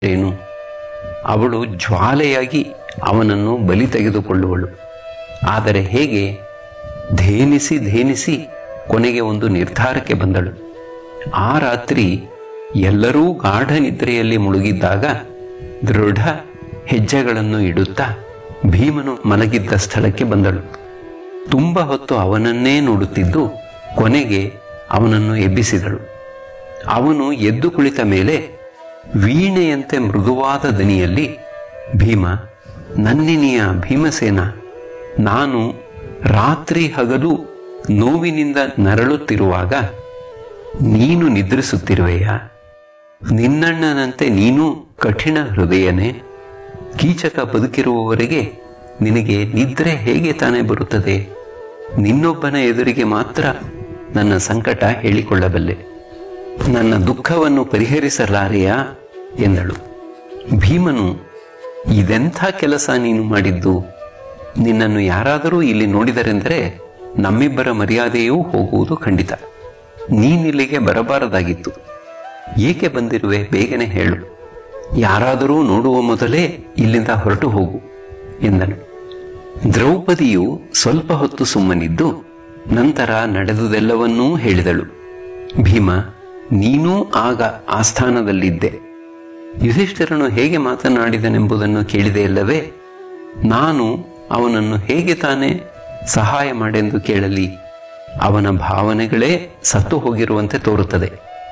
ಏನು ಅವಳು ಜ್ವಾಲೆಯಾಗಿ ಅವನನ್ನು ಬಲಿ ತೆಗೆದುಕೊಳ್ಳುವಳು ಆದರೆ ಹೇಗೆ ಧೇನಿಸಿ ಧೇನಿಸಿ ಕೊನೆಗೆ ಒಂದು ನಿರ್ಧಾರಕ್ಕೆ ಬಂದಳು ಆ ರಾತ್ರಿ ಎಲ್ಲರೂ ಗಾಢ ನಿದ್ರೆಯಲ್ಲಿ ಮುಳುಗಿದ್ದಾಗ ದೃಢ ಹೆಜ್ಜೆಗಳನ್ನು ಇಡುತ್ತಾ ಭೀಮನು ಮಲಗಿದ್ದ ಸ್ಥಳಕ್ಕೆ ಬಂದಳು ತುಂಬ ಹೊತ್ತು ಅವನನ್ನೇ ನೋಡುತ್ತಿದ್ದು ಕೊನೆಗೆ ಅವನನ್ನು ಎಬ್ಬಿಸಿದಳು ಅವನು ಎದ್ದು ಕುಳಿತ ಮೇಲೆ ವೀಣೆಯಂತೆ ಮೃದುವಾದ ದನಿಯಲ್ಲಿ ಭೀಮ ನನ್ನಿನಿಯ ಭೀಮಸೇನ ನಾನು ರಾತ್ರಿ ಹಗಲು ನೋವಿನಿಂದ ನರಳುತ್ತಿರುವಾಗ ನೀನು ನಿದ್ರಿಸುತ್ತಿರುವೆಯಾ ನಿನ್ನಣ್ಣನಂತೆ ನೀನು ಕಠಿಣ ಹೃದಯನೇ ಕೀಚಕ ಬದುಕಿರುವವರೆಗೆ ನಿನಗೆ ನಿದ್ರೆ ಹೇಗೆ ತಾನೇ ಬರುತ್ತದೆ ನಿನ್ನೊಬ್ಬನ ಎದುರಿಗೆ ಮಾತ್ರ ನನ್ನ ಸಂಕಟ ಹೇಳಿಕೊಳ್ಳಬಲ್ಲೆ ನನ್ನ ದುಃಖವನ್ನು ಪರಿಹರಿಸಲಾರೆಯಾ ಎಂದಳು ಭೀಮನು ಇದೆಂಥ ಕೆಲಸ ನೀನು ಮಾಡಿದ್ದು ನಿನ್ನನ್ನು ಯಾರಾದರೂ ಇಲ್ಲಿ ನೋಡಿದರೆಂದರೆ ನಮ್ಮಿಬ್ಬರ ಮರ್ಯಾದೆಯೂ ಹೋಗುವುದು ಖಂಡಿತ ನೀನಿಲ್ಲಿಗೆ ಬರಬಾರದಾಗಿತ್ತು ಏಕೆ ಬಂದಿರುವೆ ಬೇಗನೆ ಹೇಳು ಯಾರಾದರೂ ನೋಡುವ ಮೊದಲೇ ಇಲ್ಲಿಂದ ಹೊರಟು ಹೋಗು ಎಂದನು ದ್ರೌಪದಿಯು ಸ್ವಲ್ಪ ಹೊತ್ತು ಸುಮ್ಮನಿದ್ದು ನಂತರ ನಡೆದುದೆಲ್ಲವನ್ನೂ ಹೇಳಿದಳು ಭೀಮ ನೀನೂ ಆಗ ಆಸ್ಥಾನದಲ್ಲಿದ್ದೆ ಯುಧಿಷ್ಠಿರನು ಹೇಗೆ ಮಾತನಾಡಿದನೆಂಬುದನ್ನು ಕೇಳಿದೆಯಲ್ಲವೇ ನಾನು ಅವನನ್ನು ಹೇಗೆ ತಾನೇ ಸಹಾಯ ಮಾಡೆಂದು ಕೇಳಲಿ ಅವನ ಭಾವನೆಗಳೇ ಸತ್ತು ಹೋಗಿರುವಂತೆ ತೋರುತ್ತದೆ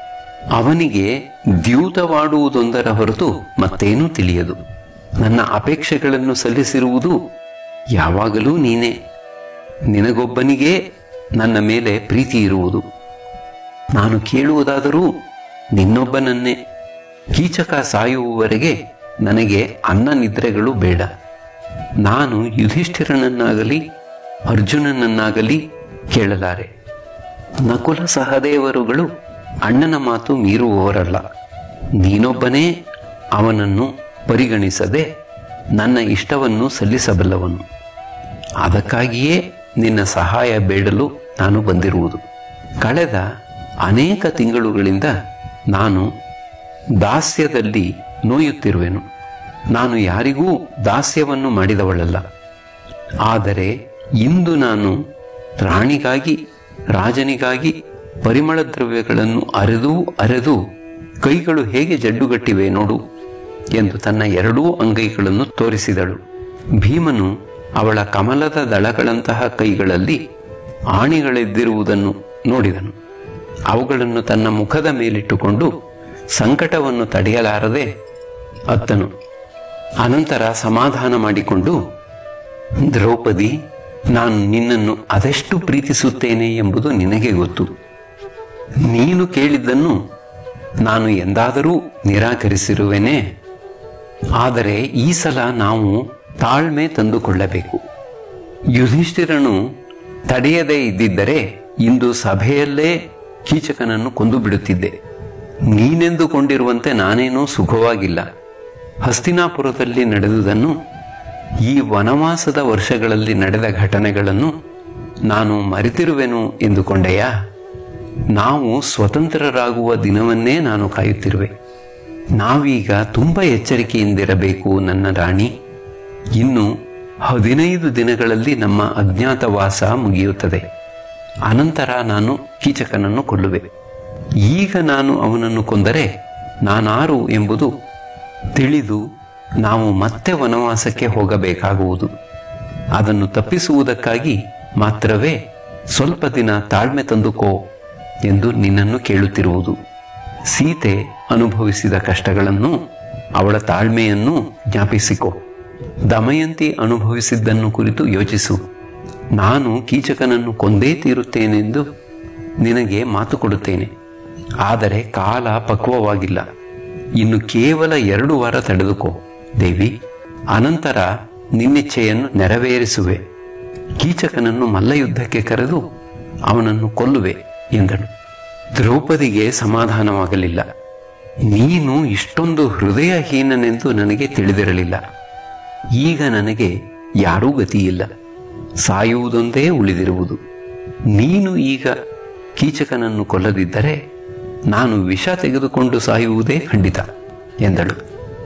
ಅವನಿಗೆ ದ್ಯೂತವಾಡುವುದೊಂದರ ಹೊರತು ಮತ್ತೇನೂ ತಿಳಿಯದು ನನ್ನ ಅಪೇಕ್ಷೆಗಳನ್ನು ಸಲ್ಲಿಸಿರುವುದು ಯಾವಾಗಲೂ ನೀನೇ ನಿನಗೊಬ್ಬನಿಗೇ ನನ್ನ ಮೇಲೆ ಪ್ರೀತಿ ಇರುವುದು ನಾನು ಕೇಳುವುದಾದರೂ ನಿನ್ನೊಬ್ಬನನ್ನೇ ಕೀಚಕ ಸಾಯುವವರೆಗೆ ನನಗೆ ಅನ್ನ ನಿದ್ರೆಗಳು ಬೇಡ ನಾನು ಯುಧಿಷ್ಠಿರನನ್ನಾಗಲಿ ಅರ್ಜುನನನ್ನಾಗಲಿ ಕೇಳಲಾರೆ ನಕುಲ ಸಹದೇವರುಗಳು ಅಣ್ಣನ ಮಾತು ಮೀರುವವರಲ್ಲ ನೀನೊಬ್ಬನೇ ಅವನನ್ನು ಪರಿಗಣಿಸದೆ ನನ್ನ ಇಷ್ಟವನ್ನು ಸಲ್ಲಿಸಬಲ್ಲವನು ಅದಕ್ಕಾಗಿಯೇ ನಿನ್ನ ಸಹಾಯ ಬೇಡಲು ನಾನು ಬಂದಿರುವುದು ಕಳೆದ ಅನೇಕ ತಿಂಗಳುಗಳಿಂದ ನಾನು ದಾಸ್ಯದಲ್ಲಿ ನೋಯುತ್ತಿರುವೆನು ನಾನು ಯಾರಿಗೂ ದಾಸ್ಯವನ್ನು ಮಾಡಿದವಳಲ್ಲ ಆದರೆ ಇಂದು ನಾನು ರಾಣಿಗಾಗಿ ರಾಜನಿಗಾಗಿ ಪರಿಮಳ ದ್ರವ್ಯಗಳನ್ನು ಅರೆದು ಅರೆದು ಕೈಗಳು ಹೇಗೆ ಜಡ್ಡುಗಟ್ಟಿವೆ ನೋಡು ಎಂದು ತನ್ನ ಎರಡೂ ಅಂಗೈಗಳನ್ನು ತೋರಿಸಿದಳು ಭೀಮನು ಅವಳ ಕಮಲದ ದಳಗಳಂತಹ ಕೈಗಳಲ್ಲಿ ಆಣಿಗಳೆದ್ದಿರುವುದನ್ನು ನೋಡಿದನು ಅವುಗಳನ್ನು ತನ್ನ ಮುಖದ ಮೇಲಿಟ್ಟುಕೊಂಡು ಸಂಕಟವನ್ನು ತಡೆಯಲಾರದೆ ಅತ್ತನು ಅನಂತರ ಸಮಾಧಾನ ಮಾಡಿಕೊಂಡು ದ್ರೌಪದಿ ನಾನು ನಿನ್ನನ್ನು ಅದೆಷ್ಟು ಪ್ರೀತಿಸುತ್ತೇನೆ ಎಂಬುದು ನಿನಗೆ ಗೊತ್ತು ನೀನು ಕೇಳಿದ್ದನ್ನು ನಾನು ಎಂದಾದರೂ ನಿರಾಕರಿಸಿರುವೆನೇ ಆದರೆ ಈ ಸಲ ನಾವು ತಾಳ್ಮೆ ತಂದುಕೊಳ್ಳಬೇಕು ಯುಧಿಷ್ಠಿರನು ತಡೆಯದೇ ಇದ್ದಿದ್ದರೆ ಇಂದು ಸಭೆಯಲ್ಲೇ ಕೀಚಕನನ್ನು ಕೊಂದು ಬಿಡುತ್ತಿದ್ದೆ ನೀನೆಂದುಕೊಂಡಿರುವಂತೆ ನಾನೇನೂ ಸುಖವಾಗಿಲ್ಲ ಹಸ್ತಿನಾಪುರದಲ್ಲಿ ನಡೆದುದನ್ನು ಈ ವನವಾಸದ ವರ್ಷಗಳಲ್ಲಿ ನಡೆದ ಘಟನೆಗಳನ್ನು ನಾನು ಮರೆತಿರುವೆನು ಎಂದುಕೊಂಡೆಯಾ ನಾವು ಸ್ವತಂತ್ರರಾಗುವ ದಿನವನ್ನೇ ನಾನು ಕಾಯುತ್ತಿರುವೆ ನಾವೀಗ ತುಂಬ ಎಚ್ಚರಿಕೆಯಿಂದಿರಬೇಕು ನನ್ನ ರಾಣಿ ಇನ್ನು ಹದಿನೈದು ದಿನಗಳಲ್ಲಿ ನಮ್ಮ ಅಜ್ಞಾತವಾಸ ಮುಗಿಯುತ್ತದೆ ಅನಂತರ ನಾನು ಕೀಚಕನನ್ನು ಕೊಲ್ಲುವೆ ಈಗ ನಾನು ಅವನನ್ನು ಕೊಂದರೆ ನಾನಾರು ಎಂಬುದು ತಿಳಿದು ನಾವು ಮತ್ತೆ ವನವಾಸಕ್ಕೆ ಹೋಗಬೇಕಾಗುವುದು ಅದನ್ನು ತಪ್ಪಿಸುವುದಕ್ಕಾಗಿ ಮಾತ್ರವೇ ಸ್ವಲ್ಪ ದಿನ ತಾಳ್ಮೆ ತಂದುಕೋ ಎಂದು ನಿನ್ನನ್ನು ಕೇಳುತ್ತಿರುವುದು ಸೀತೆ ಅನುಭವಿಸಿದ ಕಷ್ಟಗಳನ್ನು ಅವಳ ತಾಳ್ಮೆಯನ್ನು ಜ್ಞಾಪಿಸಿಕೊ ದಮಯಂತಿ ಅನುಭವಿಸಿದ್ದನ್ನು ಕುರಿತು ಯೋಚಿಸು ನಾನು ಕೀಚಕನನ್ನು ಕೊಂದೇ ತೀರುತ್ತೇನೆಂದು ನಿನಗೆ ಮಾತು ಕೊಡುತ್ತೇನೆ ಆದರೆ ಕಾಲ ಪಕ್ವವಾಗಿಲ್ಲ ಇನ್ನು ಕೇವಲ ಎರಡು ವಾರ ತಡೆದುಕೋ ದೇವಿ ಅನಂತರ ನಿನ್ನಿಚ್ಛೆಯನ್ನು ನೆರವೇರಿಸುವೆ ಕೀಚಕನನ್ನು ಮಲ್ಲಯುದ್ಧಕ್ಕೆ ಕರೆದು ಅವನನ್ನು ಕೊಲ್ಲುವೆ ಎಂದನು ದ್ರೌಪದಿಗೆ ಸಮಾಧಾನವಾಗಲಿಲ್ಲ ನೀನು ಇಷ್ಟೊಂದು ಹೃದಯಹೀನನೆಂದು ನನಗೆ ತಿಳಿದಿರಲಿಲ್ಲ ಈಗ ನನಗೆ ಯಾರೂ ಗತಿಯಿಲ್ಲ ಸಾಯುವುದೊಂದೇ ಉಳಿದಿರುವುದು ನೀನು ಈಗ ಕೀಚಕನನ್ನು ಕೊಲ್ಲದಿದ್ದರೆ ನಾನು ವಿಷ ತೆಗೆದುಕೊಂಡು ಸಾಯುವುದೇ ಖಂಡಿತ ಎಂದಳು